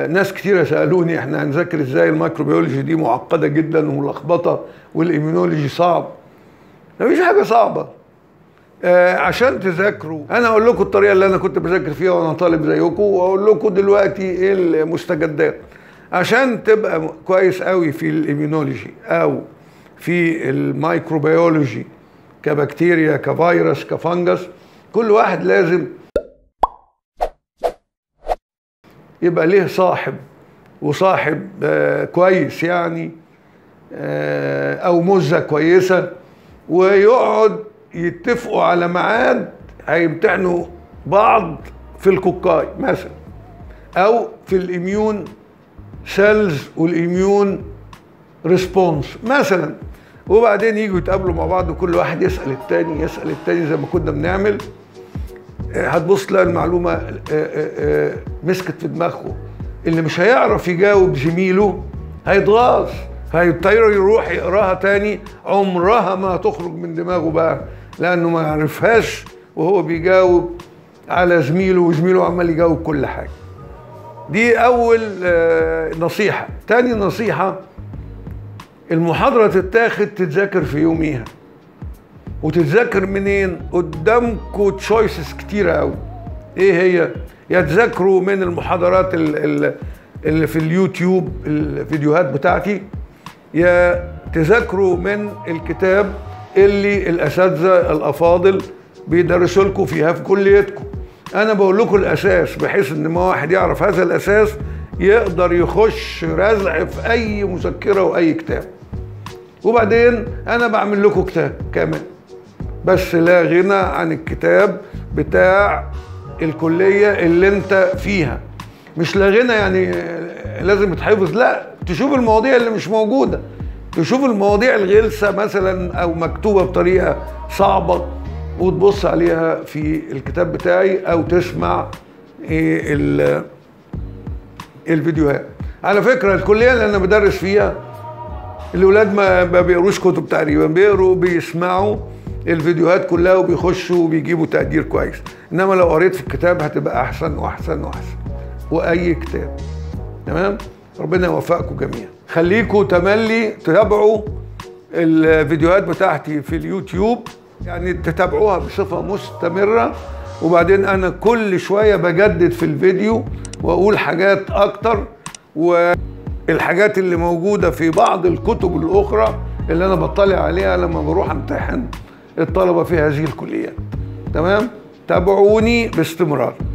آه ناس كتيرة سألوني احنا هنذاكر ازاي الميكروبيولوجي دي معقدة جدا وملخبطة والإيميونولوجي صعب مفيش حاجة صعبة آه عشان تذاكروا انا اقول لكم الطريقه اللي انا كنت بذاكر فيها وانا طالب زيكم واقول لكم دلوقتي ايه المستجدات عشان تبقى كويس قوي في الاميونولوجي او في الميكروبيولوجي كبكتيريا كفيروس كفنجس كل واحد لازم يبقى ليه صاحب وصاحب آه كويس يعني آه او مزه كويسه ويقعد يتفقوا على ميعاد هيمتحنوا بعض في الكوكاي مثلا او في الاميون سيلز والاميون ريسبونس مثلا وبعدين يجوا يتقابلوا مع بعض وكل واحد يسال التاني يسال التاني زي ما كنا بنعمل هتبص تلاقي المعلومه مسكت في دماغه اللي مش هيعرف يجاوب زميله هيتغاظ هيضطر يروح يقراها تاني عمرها ما هتخرج من دماغه بقى لانه ما يعرفهاش وهو بيجاوب على زميله وزميله عمال يجاوب كل حاجه دي اول نصيحه تاني نصيحه المحاضره تتاخد تتذاكر في يوميها وتتذاكر منين قدامكم تشويسز كتيره قوي ايه هي يا تذاكروا من المحاضرات اللي في اليوتيوب الفيديوهات بتاعتي يا تذاكروا من الكتاب اللي الاساتذه الافاضل بيدرسوا لكم فيها في كليتكم انا بقول لكم الاساس بحيث ان ما واحد يعرف هذا الاساس يقدر يخش رزع في اي مذكره واي كتاب وبعدين انا بعمل لكم كتاب كمان بس لا غنى عن الكتاب بتاع الكليه اللي انت فيها مش لا غنى يعني لازم يتحفظ لا تشوف المواضيع اللي مش موجوده تشوف المواضيع الغلسه مثلا او مكتوبه بطريقه صعبه وتبص عليها في الكتاب بتاعي او تسمع الفيديوهات على فكره الكليه اللي انا بدرس فيها الاولاد ما ما بيقروش كتب تقريبا بيقروا بيسمعوا الفيديوهات كلها وبيخشوا وبيجيبوا تقدير كويس انما لو قريت في الكتاب هتبقى احسن واحسن واحسن واي كتاب تمام ربنا يوفقكم جميعا خليكم تملي تتابعوا الفيديوهات بتاعتي في اليوتيوب يعني تتابعوها بصفة مستمرة وبعدين أنا كل شوية بجدد في الفيديو وأقول حاجات أكتر والحاجات اللي موجودة في بعض الكتب الأخرى اللي أنا بطلع عليها لما بروح امتحن الطلبة في هذه الكليات تمام؟ تابعوني باستمرار